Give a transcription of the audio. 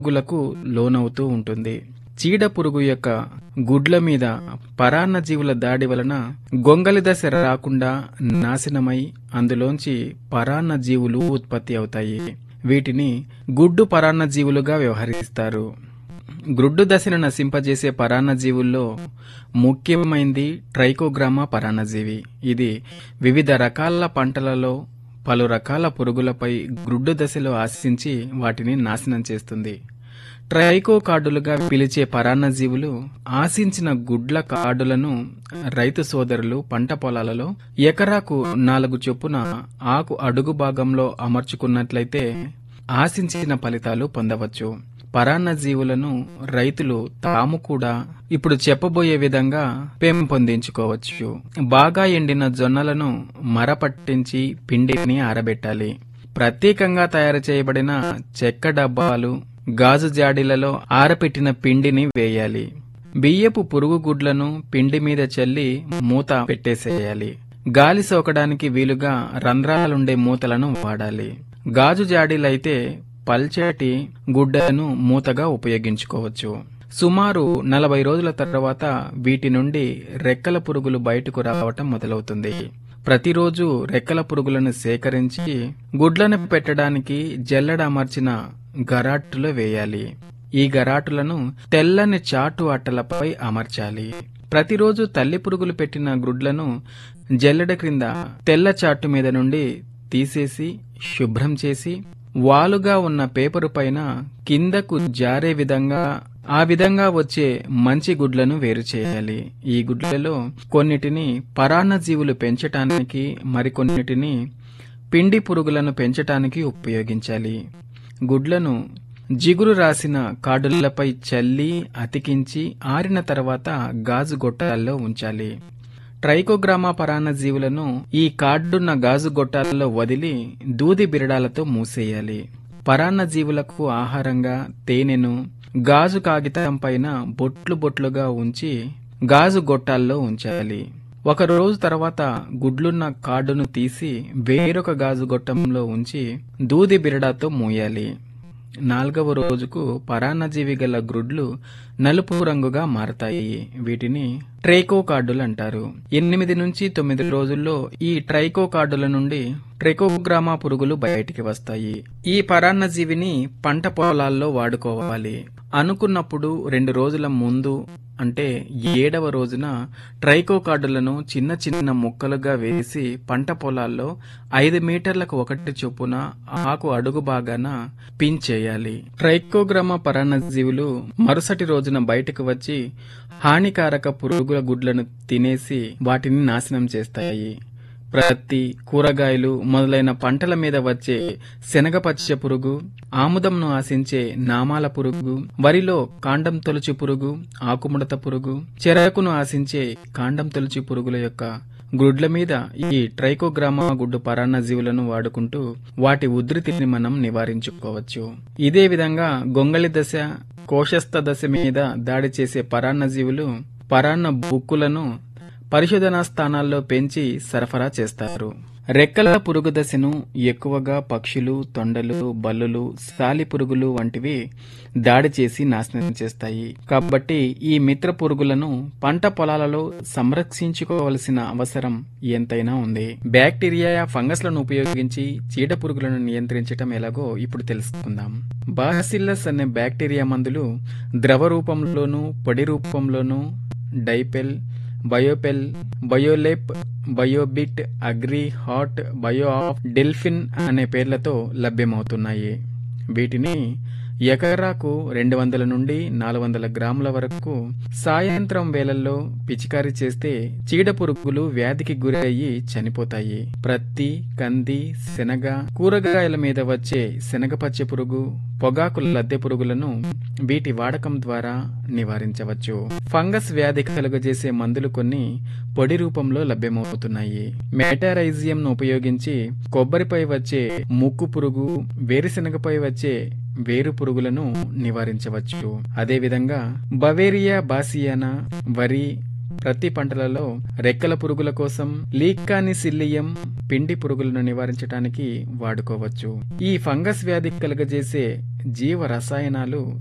పురుగులకు లోనవుతూ ఉంటుంది చీడ పురుగు యొక్క గుడ్ల మీద పరాన్న జీవుల దాడి వలన గొంగలి దశ రాకుండా నాశనమై అందులోంచి పరాన్న జీవులు ఉత్పత్తి అవుతాయి వీటిని గుడ్డు పరాన్న జీవులుగా వ్యవహరిస్తారు గ్రుడ్డు దశను నశింపజేసే పరాన్నజీవుల్లో ముఖ్యమైనది ట్రైకోగ్రామా పరాన్నజీవి ఇది వివిధ రకాల పంటలలో పలు రకాల పురుగులపై గ్రుడ్డు దశలో ఆశించి వాటిని నాశనం చేస్తుంది ట్రైకో కార్డులుగా పిలిచే పరాన్నజీవులు ఆశించిన గుడ్ల కార్డులను రైతు సోదరులు పంట పొలాలలో ఎకరాకు నాలుగు చొప్పున ఆకు అడుగు భాగంలో అమర్చుకున్నట్లయితే ఆశించిన ఫలితాలు పొందవచ్చు పరాన్నజీవులను రైతులు తాము కూడా ఇప్పుడు చెప్పబోయే విధంగా పెంపొందించుకోవచ్చు బాగా ఎండిన జొన్నలను మరపట్టించి పిండిని ఆరబెట్టాలి ప్రత్యేకంగా తయారు చేయబడిన చెక్క డబ్బాలు గాజు జాడీలలో ఆరపెట్టిన పిండిని వేయాలి బియ్యపు పురుగు గుడ్లను పిండి మీద చల్లి మూత పెట్టేసేయాలి గాలి సోకడానికి వీలుగా రంధ్రాలుండే మూతలను వాడాలి గాజు జాడీలైతే పల్చటి గుడ్డను మూతగా ఉపయోగించుకోవచ్చు సుమారు నలభై రోజుల తర్వాత వీటి నుండి రెక్కల పురుగులు బయటకు రావటం మొదలవుతుంది ప్రతిరోజు రెక్కల పురుగులను సేకరించి గుడ్లను పెట్టడానికి జల్లెడ అమర్చిన గరాటులో వేయాలి ఈ గరాటులను తెల్లని చాటు అట్టలపై అమర్చాలి ప్రతిరోజు తల్లి పురుగులు పెట్టిన గుడ్లను జల్లెడ క్రింద తెల్ల చాటు మీద నుండి తీసేసి శుభ్రం చేసి వాలుగా ఉన్న పేపరు పైన కిందకు జారే విధంగా ఆ విధంగా వచ్చే మంచి గుడ్లను వేరు చేయాలి ఈ గుడ్లలో కొన్నిటిని పరాన్నజీవులు పెంచటానికి మరికొన్నిటిని పిండి పురుగులను పెంచటానికి ఉపయోగించాలి గుడ్లను జిగురు రాసిన కార్డులపై చల్లి అతికించి ఆరిన తర్వాత గాజు గొట్టాల్లో ఉంచాలి ట్రైకోగ్రామా పరాన్నజీవులను ఈ కార్డున్న గాజు గొట్టాలలో వదిలి దూది బిరడాలతో మూసేయాలి పరాన్నజీవులకు ఆహారంగా తేనెను గాజు కాగితం పైన బొట్లు బొట్లుగా ఉంచి గాజు గొట్టాల్లో ఉంచాలి ఒక రోజు తర్వాత గుడ్లున్న కార్డును తీసి వేరొక గాజు గొట్టంలో ఉంచి దూది బిరడాతో మూయాలి నాలుగవ రోజుకు పరాన్నజీవి గల గ్రుడ్లు నలుపు రంగుగా మారతాయి వీటిని ట్రైకో కార్డులు అంటారు ఎనిమిది నుంచి తొమ్మిది రోజుల్లో ఈ ట్రైకో కార్డుల నుండి ట్రైకోగ్రామా పురుగులు బయటికి వస్తాయి ఈ పరాన్నజీవిని పంట పొలాల్లో వాడుకోవాలి అనుకున్నప్పుడు రెండు రోజుల ముందు అంటే ఏడవ రోజున ట్రైకో కార్డులను చిన్న చిన్న ముక్కలుగా వేసి పంట పొలాల్లో ఐదు మీటర్లకు ఒకటి చొప్పున ఆకు అడుగు భాగాన పిన్ చేయాలి ట్రైకోగ్రామా పరాన్నజీవులు మరుసటి రోజున బయటకు వచ్చి హానికారక పురుగుల గుడ్లను తినేసి వాటిని నాశనం చేస్తాయి ప్రత్తి కూరగాయలు మొదలైన పంటల మీద వచ్చే శనగపచ్చ పురుగు ఆముదంను ఆశించే నామాల పురుగు వరిలో కాండం తొలుచు పురుగు ఆకుముడత పురుగు చెరకును ఆశించే కాండం తొలుచు పురుగుల యొక్క గుడ్ల మీద ఈ ట్రైకోగ్రామా గుడ్డు పరాన్నజీవులను వాడుకుంటూ వాటి ఉధృతిని మనం నివారించుకోవచ్చు ఇదే విధంగా గొంగళి దశ కోశస్థ దశ మీద దాడి చేసే పరాన్నజీవులు పరాన్న బుక్కులను పరిశోధనా స్థానాల్లో పెంచి సరఫరా చేస్తారు రెక్కల పురుగు దశను ఎక్కువగా పక్షులు తొండలు బల్లులు సాలి పురుగులు వంటివి దాడి చేసి నాశనం చేస్తాయి కాబట్టి ఈ మిత్ర పురుగులను పంట పొలాలలో సంరక్షించుకోవలసిన అవసరం ఎంతైనా ఉంది బ్యాక్టీరియా ఫంగస్లను ఉపయోగించి చీడ పురుగులను నియంత్రించటం ఎలాగో ఇప్పుడు తెలుసుకుందాం బాసిల్లస్ అనే బ్యాక్టీరియా మందులు ద్రవ రూపంలోనూ పొడి రూపంలోనూ Dipel Biopel Biolep Biobit agri hot bio of Delfin అనే పేర్లతో లభ్యమవుతున్నాయి వీటిని ఎకరాకు రెండు వందల నుండి నాలుగు వందల గ్రాముల వరకు సాయంత్రం వేళల్లో పిచికారీ చేస్తే చీడ పురుగులు వ్యాధికి గురి అయ్యి చనిపోతాయి ప్రత్తి కంది శనగ కూరగాయల మీద వచ్చే శనగపచ్చ పురుగు పొగాకు లద్దె పురుగులను వీటి వాడకం ద్వారా నివారించవచ్చు ఫంగస్ వ్యాధి కలుగజేసే మందులు కొన్ని పొడి రూపంలో లభ్యమవుతున్నాయి మెటారైజియం ను ఉపయోగించి కొబ్బరిపై వచ్చే ముక్కు పురుగు వేరుశెనగపై వచ్చే వేరు పురుగులను నివారించవచ్చు అదేవిధంగా బవేరియా బాసియానా వరి ప్రతి పంటలలో రెక్కల పురుగుల కోసం లీకానిసిల్లియం పిండి పురుగులను నివారించడానికి వాడుకోవచ్చు ఈ ఫంగస్ వ్యాధి కలుగజేసే జీవ రసాయనాలు